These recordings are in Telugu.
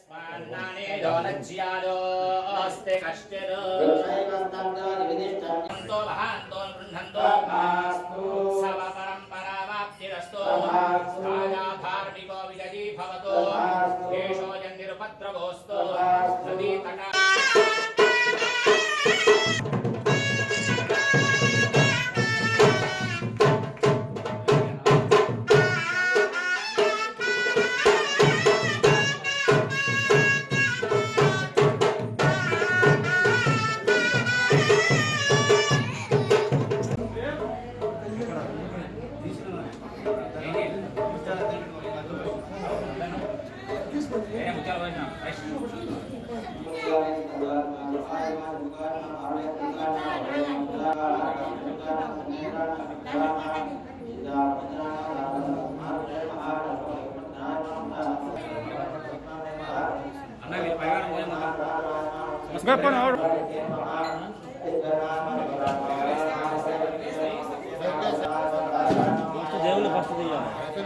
స్వాన్నానేదోనజ్యాదోస్తే కష్టిరో తో మహాంతో గృహంతో సవ పరంపరావాప్తిరస్తో రాజాధార్మికో విజయీ భవతో దేశోయం నిరుపద్రవోస్తో నదీ తటా దేవుళ్ళు ఫస్ట్ తీయాలి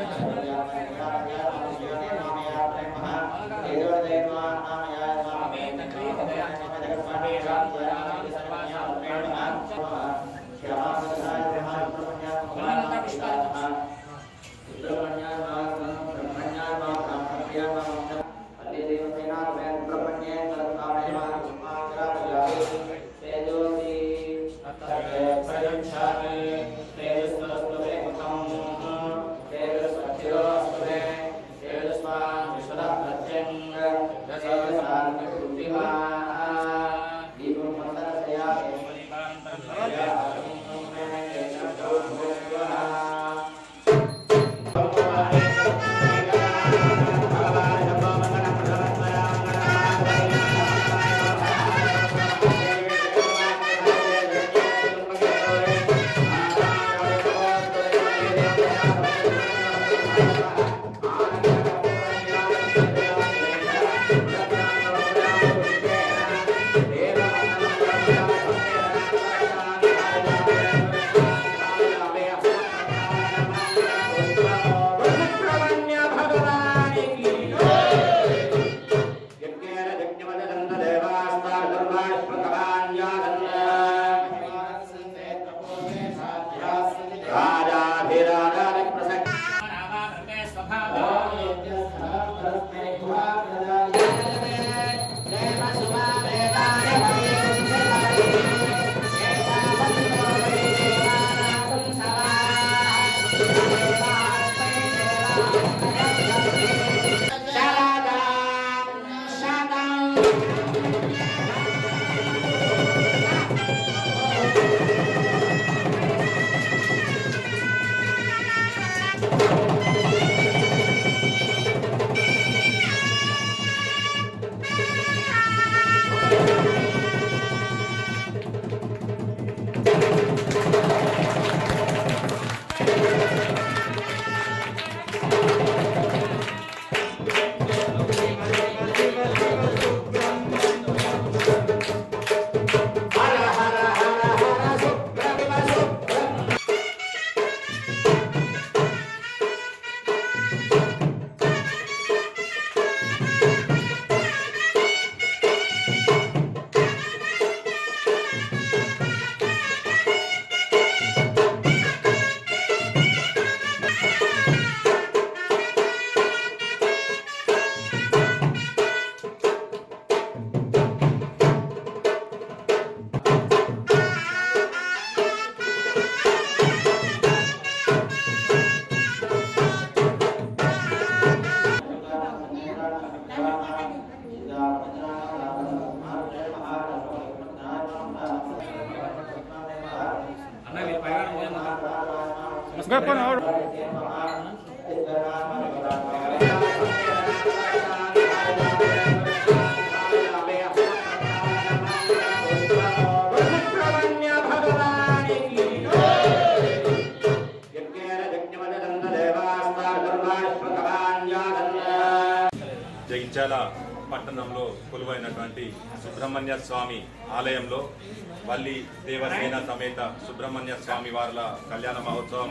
జగిత్యాల పట్టణంలో కొలువైనటువంటి సుబ్రహ్మణ్య స్వామి ఆలయంలో వల్లి దేవసేన సమేత సుబ్రహ్మణ్య స్వామి వార్ల కళ్యాణ మహోత్సవము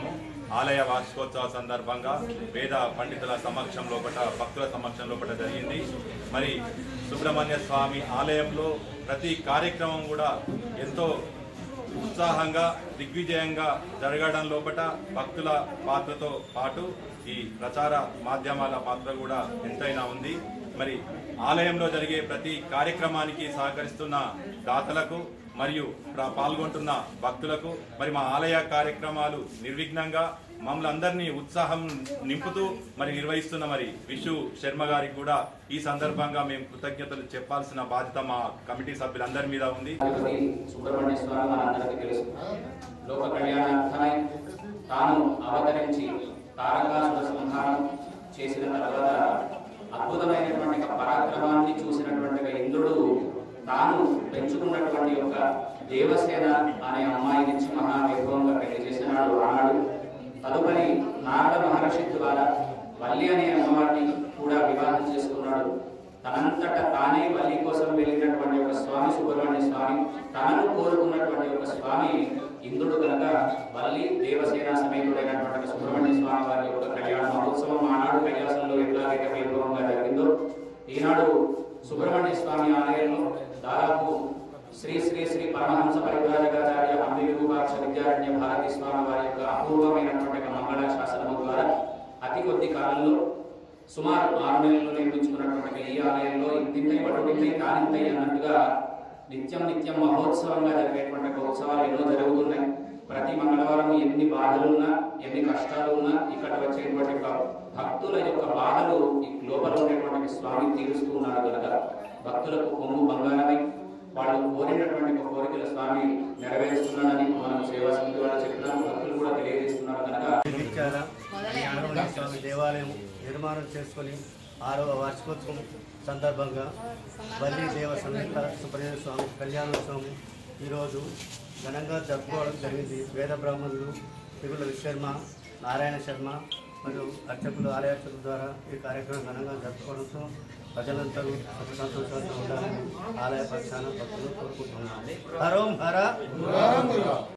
ఆలయ వార్షికోత్సవ సందర్భంగా వేద పండితుల సమక్షం లోపట భక్తుల సమక్షం లోపట జరిగింది మరి సుబ్రహ్మణ్య స్వామి ఆలయంలో ప్రతి కార్యక్రమం కూడా ఎంతో ఉత్సాహంగా దిగ్విజయంగా జరగడం లోపట భక్తుల పాత్రతో పాటు ఈ ప్రచార మాధ్యమాల పాత్ర కూడా ఎంతైనా ఉంది మరి ఆలయంలో జరిగే ప్రతి కార్యక్రమానికి సహకరిస్తున్న దాతలకు మరియు ప్ర- పాల్గొంటున్న భక్తులకు మరి మా ఆలయ కార్యక్రమాలు నిర్విఘ్నంగా మమ్మల్ని అందరినీ ఉత్సాహం నింపుతూ మరి నిర్వహిస్తున్న మరి విషు శర్మ గారికి కూడా ఈ సందర్భంగా మేము కృతజ్ఞతలు చెప్పాల్సిన బాధ్యత మా కమిటీ సభ్యులందరి మీద ఉంది అధిపతి సుబ్రహ్మణ్య స్వామి మనందరికీ తెలుసు లోక కళ్యాణార్థమై తాను అవతరించి తారకాసుర సంహారం చేసిన తర్వాత అద్భుతమైనటువంటి ఒక పరాక్రమాన్ని చూసినటువంటి ఒక ఇంద్రుడు తాను పెంచుకున్నటువంటి యొక్క దేవసేన అనే అమ్మాయినిచ్చి మహావైభవంగా పెళ్లి చేసినాడు ఆనాడు తదుపరి నారద మహర్షి ద్వారా వల్లి అనే అమ్మవారిని కూడా వివాహం చేసుకున్నాడు తనంతట తానే వల్లి కోసం వెళ్ళినటువంటి ఒక స్వామి సుబ్రహ్మణ్య స్వామి తనను కోరుకున్నటువంటి ఒక స్వామి ఇంద్రుడు కనుక వల్లి దేవసేన సమేతుడైనటువంటి ఒక సుబ్రహ్మణ్య స్వామి వారి యొక్క కళ్యాణ మహోత్సవం ఆనాడు కైలాసంలో ఎట్లాగైతే వైభవంగా జరిగిందో ఈనాడు సుబ్రహ్మణ్య స్వామి ఆలయంలో దాదాపు శ్రీ శ్రీ శ్రీ పరమహంస పరివ్రాజకాచార్య హంపి విభూపాక్ష విద్యారణ్య భారతి స్వామి వారి యొక్క అపూర్వమైనటువంటి ఒక మంగళ శాసనము ద్వారా అతి కొద్ది కాలంలో సుమారు ఆరు నెలల్లో నిర్మించుకున్నటువంటి ఈ ఆలయంలో ఇంతింతై పట్టుకుంటే కానింతై అన్నట్టుగా నిత్యం నిత్యం మహోత్సవంగా జరిగేటువంటి ఒక ఉత్సవాలు ఎన్నో జరుగుతున్నాయి ప్రతి మంగళవారం ఎన్ని బాధలున్నా ఎన్ని కష్టాలు ఉన్నా ఇక్కడ వచ్చేటువంటి ఒక భక్తుల యొక్క బాధలు ఈ లోపల ఉండేటువంటి స్వామి తీరుస్తూ ఉన్నారు కనుక భక్తులకు కొమ్ము బంగారమై వాళ్ళు కోరినటువంటి ఒక కోరికల స్వామి నెరవేరుస్తున్నాడని మనం సేవా సమితి వాళ్ళు చెప్పినాం భక్తులు కూడా తెలియజేస్తున్నారు కనుక జగిత్యాల సుబ్రహ్మణ్య స్వామి దేవాలయం నిర్మాణం చేసుకొని ఆరవ వార్షికోత్సవం సందర్భంగా బల్లి దేవ సమేత సుబ్రహ్మణ్య స్వామి కళ్యాణోత్సవం ఈరోజు ఘనంగా జరుపుకోవడం జరిగింది వేద బ్రాహ్మణులు తిగుల విశ్వర్మ నారాయణ శర్మ మరియు అర్చకులు ఆలయ అర్చకుల ద్వారా ఈ కార్యక్రమం ఘనంగా జరుపుకోవడంతో ప్రజలందరూ సుఖ సంతోషాలతో ఉండాలని ఆలయ పక్షాన భక్తులు కోరుకుంటున్నారు హరోం హర